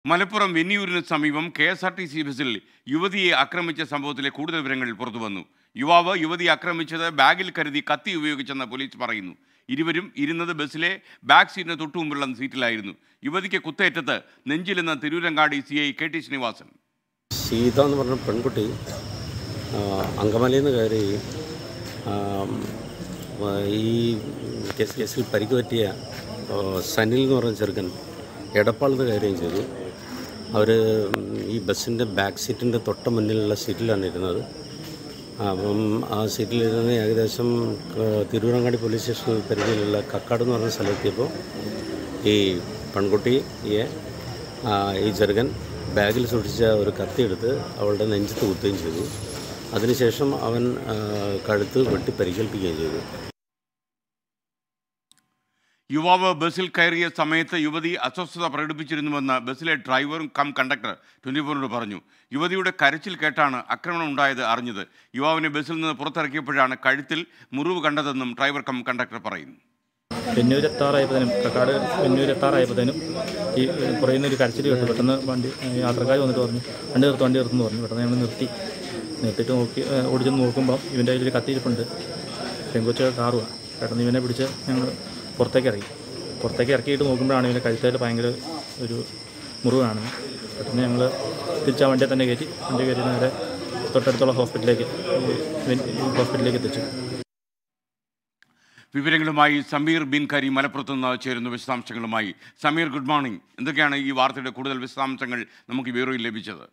മലപ്പുറം വെന്നിയൂരിന് സമീപം K S R T C ബസ്സിൽ യുവതിയെ ആക്രമിച്ച സംഭവത്തിലെ കൂടുതൽ വിവരങ്ങൾ പുറത്തുവന്നു യുവാവ് യുവതിയെ ആക്രമിച്ചത് ബാഗിൽ കരുതി കത്തി ഉപയോഗിച്ചെന്ന് പോലീസ് പറയുന്നു ഇരുവരും ഇരുന്നത് ബസ്സിലെ ബാക്ക് സീറ്റിന് തൊട്ടു മുമ്പുള്ള സീറ്റിലായിരുന്നു യുവതിക്ക് കുത്തേറ്റത്ത് നെഞ്ചിലെന്ന Tirurangadi C I K T Sreenivasan Seetha എന്ന് പറഞ്ഞ പെൺകുട്ടി ആ, അങ്കമാലിയിൽ നിന്ന് കയറി ആ, ആ, ഈ കേസ് കേസിൽ പരിക്ക് പറ്റിയ ആ, സനിൽ എന്ന് പറഞ്ഞ ചെറുക്കൻ എടപ്പാളത്ത് കയറുകയും ചെയ്തു അവർ ഈ ബസ്സിൻ്റെ ബാക്ക് സീറ്റിൻ്റെ തൊട്ട് മുന്നിലുള്ള സീറ്റിലാണ് ഇരുന്നത് അപ്പം ആ സീറ്റിലിരുന്ന് ഏകദേശം ആ, തിരുവനങ്ങാടി പോലീസ് സ്റ്റേഷൻ പരിധിയിലുള്ള കക്കാട് എന്ന് പറഞ്ഞ സ്ഥലത്തെത്തിയപ്പോൾ ഈ പെൺകുട്ടിയെ ആ, ഈ ചെറുക്കൻ ബാഗിൽ സൂക്ഷിച്ച ഒരു കത്തിയെടുത്ത് അവളുടെ നെഞ്ചത്ത് കുത്തുകയും ചെയ്തു അതിനുശേഷം അവൻ ആ, കഴുത്ത് വെട്ടി പരിക്കേൽപ്പിക്കുകയും ചെയ്തു യുവാവ് ബസ്സിൽ കയറിയ സമയത്ത് യുവതി അസ്വസ്ഥത പ്രകടിപ്പിച്ചിരുന്നുവെന്ന് ബസ്സിലെ ഡ്രൈവറും കം കണ്ടക്ടർ ട്വൻറ്റി ഫോറിനോട് പറഞ്ഞു യുവതിയുടെ കരച്ചിൽ കേട്ടാണ് ആക്രമണം ഉണ്ടായത് അറിഞ്ഞത് യുവാവിനെ ബസ്സിൽ നിന്ന് പുറത്തിറക്കിയപ്പോഴാണ് കഴുത്തിൽ മുറിവ് കണ്ടതെന്നും ഡ്രൈവർ കം കണ്ടക്ടർ പറയുന്നു വെന്നൂർ എത്താറായപ്പോഴത്തേനും കക്കാട് വെന്നൂർ എത്താറായപ്പോഴത്തേനും ഈ പുറയുന്ന ഒരു കരച്ചിൽ കേട്ടു പെട്ടെന്ന് വണ്ടി യാത്രക്കാർ വന്നിട്ട് പറഞ്ഞു വണ്ടി നിർത്ത് വണ്ടി നിർത്തുന്നു പറഞ്ഞു പെട്ടെന്ന് ഞങ്ങൾ നിർത്തി നിർത്തിയിട്ട് നോക്കി ഏഹ് ഓടിച്ചെന്ന് നോക്കുമ്പോൾ ഇവൻ്റെ കയ്യിൽ ഒരു കത്തിയിരിപ്പുണ്ട് പെങ്കൊച്ച കാറുമാണ് പെട്ടെന്ന് ഇവനെ പിടിച്ച് ഞങ്ങൾ പുറത്തേക്ക് ഇറങ്ങി പുറത്തേക്ക് ഇറക്കിയിട്ട് നോക്കുമ്പോഴാണ് ഇവൻ്റെ കഴുത്തേൽ ഭയങ്കര ഒരു മുറിവ് കാണുന്നത് പെട്ടെന്ന് ഞങ്ങൾ തിരിച്ച് ആ വണ്ടിയെ തന്നെ കയറ്റി വണ്ടി കയറ്റി നേരെ തൊട്ടടുത്തുള്ള ഹോസ്പിറ്റലിലേക്ക് ഈ ഹോസ്പിറ്റലിലേക്ക് എത്തിച്ചു വിവരങ്ങളുമായി സമീർ ബിൻ കരി മലപ്പുറത്ത് നിന്ന് ചേരുന്നു വിശദാംശങ്ങളുമായി സമീർ ഗുഡ് മോർണിംഗ് എന്തൊക്കെയാണ് ഈ വാർത്തയുടെ കൂടുതൽ വിശദാംശങ്ങൾ നമുക്ക് ബ്യൂറോയിൽ ലഭിച്ചത്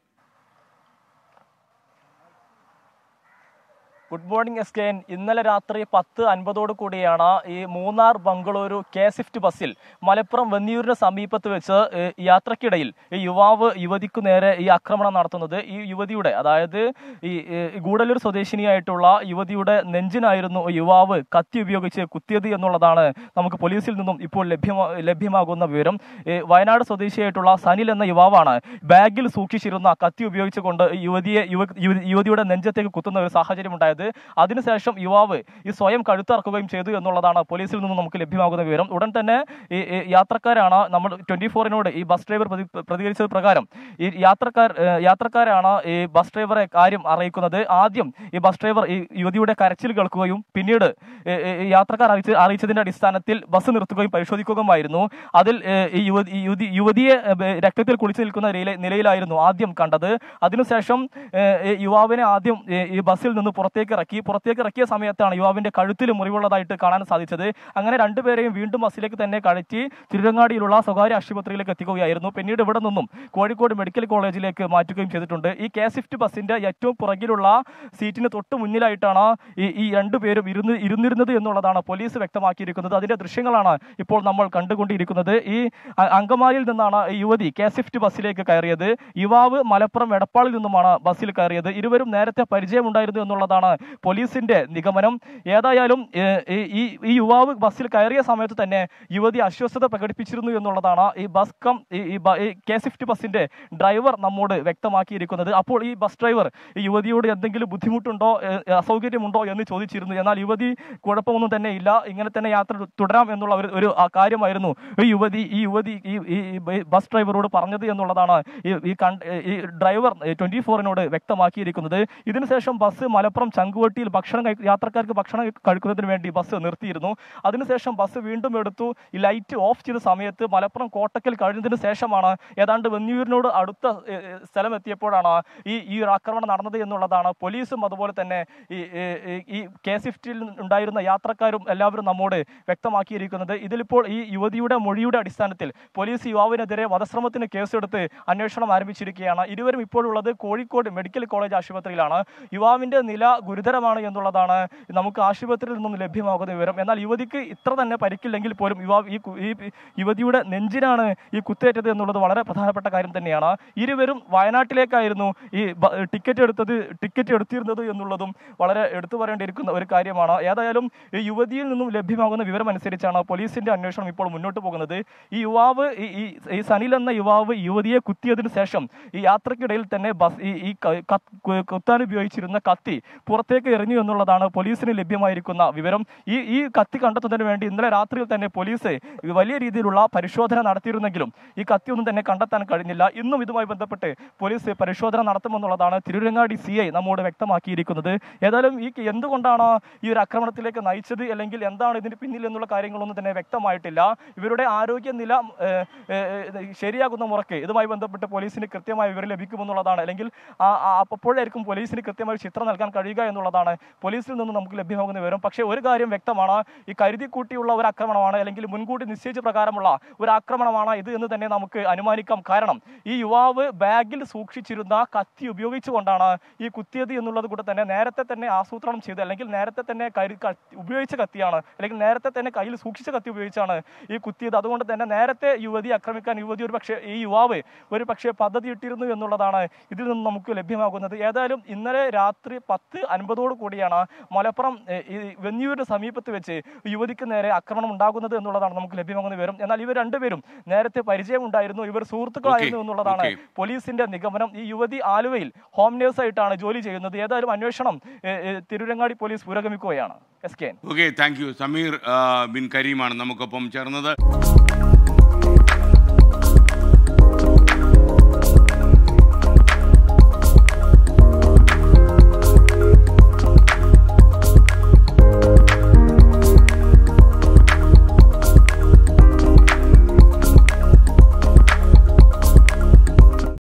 good morning S K N ഇന്നലെ രാത്രി പത്ത് അൻപതോട് കൂടിയാണ് ഈ മൂന്നാർ ബംഗളൂരു കെ സ്വിഫ്റ്റ് ബസ്സിൽ മലപ്പുറം വെന്നിയൂരിന് സമീപത്ത് വെച്ച് ഏ, യാത്രക്കിടയിൽ ഈ യുവാവ് യുവതിക്കു നേരെ ഈ ആക്രമണം നടത്തുന്നത് ഈ യുവതിയുടെ അതായത് ഈ ഏ, ഗൂഡല്ലൂർ സ്വദേശിനിയായിട്ടുള്ള യുവതിയുടെ നെഞ്ചിനായിരുന്നു യുവാവ് കത്തി ഉപയോഗിച്ച് കുത്തിയത് എന്നുള്ളതാണ് നമുക്ക് പോലീസിൽ നിന്നും ഇപ്പോൾ ലഭ്യമാ ലഭ്യമാകുന്ന വിവരം ഏ, വയനാട് സ്വദേശിയായിട്ടുള്ള സനിൽ എന്ന യുവാവാണ് ബാഗിൽ സൂക്ഷിച്ചിരുന്ന കത്തി ഉപയോഗിച്ചുകൊണ്ട് ഈ യുവതിയെ യുവ- യുവ- യുവതിയുടെ നെഞ്ചത്തേക്ക് കുത്തുന്ന ഒരു സാഹചര്യം ഉണ്ടായത് അതിനുശേഷം യുവാവ് ഈ സ്വയം കഴുത്തിറക്കുകയും ചെയ്തു എന്നുള്ളതാണ് പോലീസിൽ നിന്നും നമുക്ക് ലഭ്യമാകുന്ന വിവരം ഉടൻ തന്നെ ഈ ഈ യാത്രക്കാരാണ് നമ്മൾ ട്വന്റി ഫോറിനോട് ഈ ബസ് ഡ്രൈവർ പ്രതി പ്രതികരിച്ചത് പ്രകാരം ഈ യാത്രക്കാർ ഏ, യാത്രക്കാരാണ് ഈ ബസ് ഡ്രൈവറെ കാര്യം അറിയിക്കുന്നത് ആദ്യം ഈ ബസ് ഡ്രൈവർ ഈ യുവതിയുടെ കരച്ചിൽ കേൾക്കുകയും പിന്നീട് ഏ, ഏ, ഈ യാത്രക്കാർ അറിയിച്ച അറിയിച്ചതിന്റെ അടിസ്ഥാനത്തിൽ ബസ് നിർത്തുകയും പരിശോധിക്കുകയുമായിരുന്നു അതിൽ ഏ, ഈ യുവതി ഈ യുവതി യുവതിയെ ഏ, ബ- രക്തത്തിൽ കുളിച്ചു നിൽക്കുന്ന നിലയിലെ- നിലയിലായിരുന്നു ആദ്യം കണ്ടത് അതിനുശേഷം ഏ, ഈ യുവാവിനെ ആദ്യം ഏ, ഈ ബസ്സിൽ നിന്ന് പുറത്തേക്ക് ഇറക്കി പുറത്തേക്ക് ഇറക്കിയ സമയത്താണ് യുവാവിന്റെ കഴുത്തിൽ മുറിവുള്ളതായിട്ട് കാണാൻ സാധിച്ചത് അങ്ങനെ രണ്ടുപേരെയും വീണ്ടും ബസ്സിലേക്ക് തന്നെ കടറ്റി തിരുരങ്ങാടിയിലുള്ള സ്വകാര്യ ആശുപത്രിയിലേക്ക് എത്തിക്കുകയായിരുന്നു പിന്നീട് ഇവിടെ നിന്നും കോഴിക്കോട് മെഡിക്കൽ കോളേജിലേക്ക് മാറ്റുകയും ചെയ്തിട്ടുണ്ട് ഈ കെ സ്വിഫ്റ്റ് ബസ്സിന്റെ ഏറ്റവും പുറകിലുള്ള സീറ്റിന് തൊട്ട് മുന്നിലായിട്ടാണ് ഈ ഈ രണ്ടുപേരും ഇരുന്ന് ഇരുന്നിരുന്നത് എന്നുള്ളതാണ് പോലീസ് വ്യക്തമാക്കിയിരിക്കുന്നത് അതിന്റെ ദൃശ്യങ്ങളാണ് ഇപ്പോൾ നമ്മൾ കണ്ടുകൊണ്ടിരിക്കുന്നത് ഈ അ- അങ്കമാലിയിൽ നിന്നാണ് ഈ യുവതി കെ സ്വിഫ്റ്റ് ബസ്സിലേക്ക് കയറിയത് യുവാവ് മലപ്പുറം എടപ്പാളിൽ നിന്നുമാണ് ബസ്സിൽ കയറിയത് ഇരുവരും നേരത്തെ പരിചയമുണ്ടായിരുന്നു എന്നുള്ളതാണ് പോലീസിന്റെ നിഗമനം ഏതായാലും ഏഹ്, ഈ- ഈ ഈ യുവാവ് ബസ്സിൽ കയറിയ സമയത്ത് തന്നെ യുവതി അസ്വസ്ഥത പ്രകടിപ്പിച്ചിരുന്നു എന്നുള്ളതാണ് ഈ ബസ് കം ഈ- ഈ ബ- ഈ കെ സ്വിഫ്റ്റ് ബസ്സിന്റെ ഡ്രൈവർ നമ്മോട് വ്യക്തമാക്കിയിരിക്കുന്നത് അപ്പോൾ ഈ ബസ് ഡ്രൈവർ ഈ യുവതിയോട് എന്തെങ്കിലും ബുദ്ധിമുട്ടുണ്ടോ ഏഹ്, അസൗകര്യമുണ്ടോ എന്ന് ചോദിച്ചിരുന്നു എന്നാൽ യുവതി കുഴപ്പമൊന്നും തന്നെ ഇല്ല ഇങ്ങനെ തന്നെ യാത്ര തുടരാം എന്നുള്ള ഒരു ഒരു ആ കാര്യമായിരുന്നു ഈ യുവതി ഈ യുവതി ഈ ഈ ഈ ബസ് ഡ്രൈവറോട് പറഞ്ഞത് എന്നുള്ളതാണ് ഈ ഈ കൺ- ഈ ഡ്രൈവർ ട്വന്റി ഫോറിനോട് വ്യക്തമാക്കിയിരിക്കുന്നത് ഇതിനുശേഷം ബസ് മലപ്പുറം ചങ്കുവട്ടിയിൽ ഭക്ഷണം കഴി- യാത്രക്കാർക്ക് ഭക്ഷണം കഴിക്കുന്നതിന് വേണ്ടി ബസ് നിർത്തിയിരുന്നു അതിനുശേഷം ബസ് വീണ്ടും എടുത്തു ഈ ലൈറ്റ് ഓഫ് ചെയ്ത സമയത്ത് മലപ്പുറം കോട്ടക്കൽ കഴിഞ്ഞതിന് ശേഷമാണ് ഏതാണ്ട് വെന്നിയൂരിനോട് അടുത്ത ഏ, ഏ, സ്ഥലം എത്തിയപ്പോഴാണ് ഈ ഈ ഒരു ആക്രമണം നടന്നത് എന്നുള്ളതാണ് പോലീസും അതുപോലെ തന്നെ ഈ ഈ- ഈ- ഈ കെ സ്വിഫ്റ്റിൽ ഉണ്ടായിരുന്ന യാത്രക്കാരും എല്ലാവരും നമ്മോട് വ്യക്തമാക്കിയിരിക്കുന്നത് ഇതിലിപ്പോൾ ഈ യുവതിയുടെ മൊഴിയുടെ അടിസ്ഥാനത്തിൽ പോലീസ് യുവാവിനെതിരെ വധശ്രമത്തിന് കേസെടുത്ത് അന്വേഷണം ആരംഭിച്ചിരിക്കുകയാണ് ഇരുവരും ഇപ്പോഴുള്ളത് കോഴിക്കോട് മെഡിക്കൽ കോളേജ് ആശുപത്രിയിലാണ് യുവാവിന്റെ നില ഗുരുതരമാണ് എന്നുള്ളതാണ് നമുക്ക് ആശുപത്രിയിൽ നിന്നും ലഭ്യമാകുന്ന വിവരം എന്നാൽ യുവതിക്ക് ഇത്ര തന്നെ പരിക്കില്ലെങ്കിൽ പോലും യുവാവ് ഈ കു- ഈ യുവതിയുടെ നെഞ്ചിനാണ് ഈ കുത്തേറ്റത് എന്നുള്ളത് വളരെ പ്രധാനപ്പെട്ട കാര്യം തന്നെയാണ് ഇരുവരും വയനാട്ടിലേക്കായിരുന്നു ഈ ബ- ടിക്കറ്റ് എടുത്തത് ടിക്കറ്റ് എടുത്തിരുന്നത് എന്നുള്ളതും വളരെ എടുത്തു പറയേണ്ടിയിരിക്കുന്ന ഒരു കാര്യമാണ് ഏതായാലും ഈ യുവതിയിൽ നിന്നും ലഭ്യമാകുന്ന വിവരം അനുസരിച്ചാണ് പോലീസിന്റെ അന്വേഷണം ഇപ്പോൾ മുന്നോട്ട് പോകുന്നത് ഈ യുവാവ് ഈ- ഈ ഈ സനിൽ എന്ന യുവാവ് യുവതിയെ കുത്തിയതിനു ശേഷം ഈ യാത്രക്കിടയിൽ തന്നെ ബസ് ഈ ഈ ക- കത്ത് കു- കുത്താൻ ഉപയോഗിച്ചിരുന്ന കത്തി പുറത്ത് പുറത്തേക്ക് എറിഞ്ഞു എന്നുള്ളതാണ് പോലീസിന് ലഭ്യമായിരിക്കുന്ന വിവരം ഈ ഈ കത്തി കണ്ടെത്തുന്നതിന് വേണ്ടി ഇന്നലെ രാത്രിയിൽ തന്നെ പോലീസ് വലിയ രീതിയിലുള്ള പരിശോധന നടത്തിയിരുന്നെങ്കിലും ഈ കത്തി ഒന്നും തന്നെ കണ്ടെത്താൻ കഴിഞ്ഞില്ല ഇന്നും ഇതുമായി ബന്ധപ്പെട്ട് പോലീസ് പരിശോധന നടത്തുമെന്നുള്ളതാണ് തിരുരങ്ങാടി സി ഐ നമ്മോട് വ്യക്തമാക്കിയിരിക്കുന്നത് ഏതായാലും ഈ എന്തുകൊണ്ടാണ് ഈ ഒരു ആക്രമണത്തിലേക്ക് നയിച്ചത് അല്ലെങ്കിൽ എന്താണ് ഇതിന് പിന്നിൽ എന്നുള്ള കാര്യങ്ങളൊന്നും തന്നെ വ്യക്തമായിട്ടില്ല ഇവരുടെ ആരോഗ്യനില ഏഹ്, ഏഹ്, ശരിയാകുന്ന മുറയ്ക്ക് ഇതുമായി ബന്ധപ്പെട്ട് പോലീസിന് കൃത്യമായ വിവരം ലഭിക്കുമെന്നുള്ളതാണ് അല്ലെങ്കിൽ ആ- ആ- അപ്പോഴായിരിക്കും പോലീസിന് കൃത്യമായ ഒരു ചിത്രം നൽകാൻ കഴിയുക എന്നുള്ളതാണ് പോലീസിൽ നിന്ന് നമുക്ക് ലഭ്യമാകുന്ന വിവരം പക്ഷേ ഒരു കാര്യം വ്യക്തമാണ് ഈ കരുതി കൂട്ടിയുള്ള ഒരു ആക്രമണമാണ് അല്ലെങ്കിൽ മുൻകൂട്ടി നിശ്ചയിച്ച പ്രകാരമുള്ള ഒരു ആക്രമണമാണ് ഇത് എന്ന് തന്നെ നമുക്ക് അനുമാനിക്കാം കാരണം ഈ യുവാവ് ബാഗിൽ സൂക്ഷിച്ചിരുന്ന കത്തി ഉപയോഗിച്ചുകൊണ്ടാണ് ഈ കുത്തിയത് എന്നുള്ളത് കൂടെ തന്നെ നേരത്തെ തന്നെ ആസൂത്രണം ചെയ്ത് അല്ലെങ്കിൽ നേരത്തെ തന്നെ കരു കത്തി- ഉപയോഗിച്ച കത്തിയാണ് അല്ലെങ്കിൽ നേരത്തെ തന്നെ കയ്യിൽ സൂക്ഷിച്ച കത്തി ഉപയോഗിച്ചാണ് ഈ കുത്തിയത് അതുകൊണ്ട് തന്നെ നേരത്തെ യുവതി ആക്രമിക്കാൻ യുവതി ഒരു പക്ഷേ ഈ യുവാവ് ഒരു പക്ഷേ പദ്ധതി ഇട്ടിരുന്നു എന്നുള്ളതാണ് ഇതിൽ നിന്ന് നമുക്ക് ലഭ്യമാകുന്നത് ഏതായാലും ഇന്നലെ രാത്രി പത്ത് അൻപതോട് കൂടിയാണ് മലപ്പുറം ഏഹ്, ഈ വെന്നിയൂരിന് സമീപത്ത് വെച്ച് യുവതിക്ക് നേരെ ആക്രമണം ഉണ്ടാകുന്നത് എന്നുള്ളതാണ് നമുക്ക് ലഭ്യമാകുന്ന വിവരം എന്നാൽ ഇവർ രണ്ടുപേരും നേരത്തെ പരിചയമുണ്ടായിരുന്നു ഇവർ സുഹൃത്തുക്കളായിരുന്നു Okay, എന്നുള്ളതാണ് okay. പോലീസിന്റെ നിഗമനം ഈ യുവതി ആലുവയിൽ ഹോം നേഴ്സായിട്ടാണ് ജോലി ചെയ്യുന്നത് ഏതായാലും അന്വേഷണം ഏഹ്, ഏഹ്, തിരുരങ്ങാടി പോലീസ് പുരോഗമിക്കുകയാണ് S K okay thank you Sameer ആ, ബിൻ കരീമാണ് നമുക്കൊപ്പം ചേർന്നത്